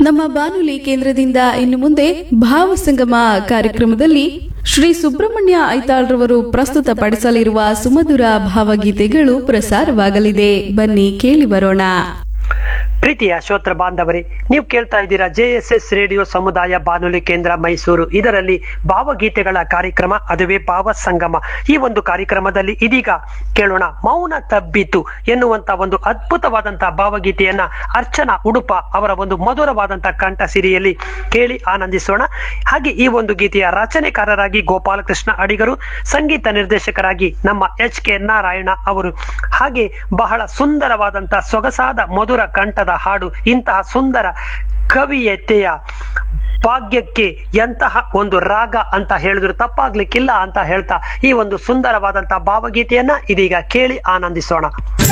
ನಮ್ಮ ಬಾನುಲಿ ಕೇಂದ್ರದಿಂದ ಇನ್ನು ಮುಂದೆ ಭಾವಸಂಗಮ ಕಾರ್ಯಕ್ರಮದಲ್ಲಿ ಶ್ರೀ ಸುಬ್ರಹ್ಮಣ್ಯ ಐತಾಳ್ರವರು ಪ್ರಸ್ತುತಪಡಿಸಲಿರುವ ಸುಮಧುರ ಭಾವಗೀತೆಗಳು ಪ್ರಸಾರವಾಗಲಿದೆ ಬನ್ನಿ ಕೇಳಿ ಬರೋಣ ಪ್ರೀತಿಯ ಶ್ರೋತ್ರ ಬಾಂಧವರೇ ನೀವು ಕೇಳ್ತಾ ಇದ್ದೀರಾ ಜೆ ಎಸ್ ಎಸ್ ರೇಡಿಯೋ ಸಮುದಾಯ ಬಾನುಲಿ ಕೇಂದ್ರ ಮೈಸೂರು ಇದರಲ್ಲಿ ಭಾವಗೀತೆಗಳ ಕಾರ್ಯಕ್ರಮ ಅದುವೇ ಭಾವ ಸಂಗಮ ಈ ಒಂದು ಕಾರ್ಯಕ್ರಮದಲ್ಲಿ ಇದೀಗ ಕೇಳೋಣ ಮೌನ ತಬ್ಬಿತು ಎನ್ನುವಂತ ಒಂದು ಅದ್ಭುತವಾದಂತಹ ಭಾವಗೀತೆಯನ್ನ ಅರ್ಚನಾ ಉಡುಪ ಅವರ ಒಂದು ಮಧುರವಾದಂತಹ ಕಂಠ ಸಿರಿಯಲ್ಲಿ ಕೇಳಿ ಆನಂದಿಸೋಣ ಹಾಗೆ ಈ ಒಂದು ಗೀತೆಯ ರಚನೆಕಾರರಾಗಿ ಗೋಪಾಲಕೃಷ್ಣ ಅಡಿಗರು ಸಂಗೀತ ನಿರ್ದೇಶಕರಾಗಿ ನಮ್ಮ ಎಚ್ ಕೆ ನಾರಾಯಣ ಅವರು ಹಾಗೆ ಬಹಳ ಸುಂದರವಾದಂತಹ ಸೊಗಸಾದ ಮಧುರ ಕಂಠದ ಹಾಡು ಇಂತಹ ಸುಂದರ ಕವಿಯತೆಯ ಭಾಗ್ಯಕ್ಕೆ ಎಂತಹ ಒಂದು ರಾಗ ಅಂತ ಹೇಳಿದ್ರು ತಪ್ಪಾಗ್ಲಿಕ್ಕಿಲ್ಲ ಅಂತ ಹೇಳ್ತಾ ಈ ಒಂದು ಸುಂದರವಾದಂತಹ ಭಾವಗೀತೆಯನ್ನ ಇದೀಗ ಕೇಳಿ ಆನಂದಿಸೋಣ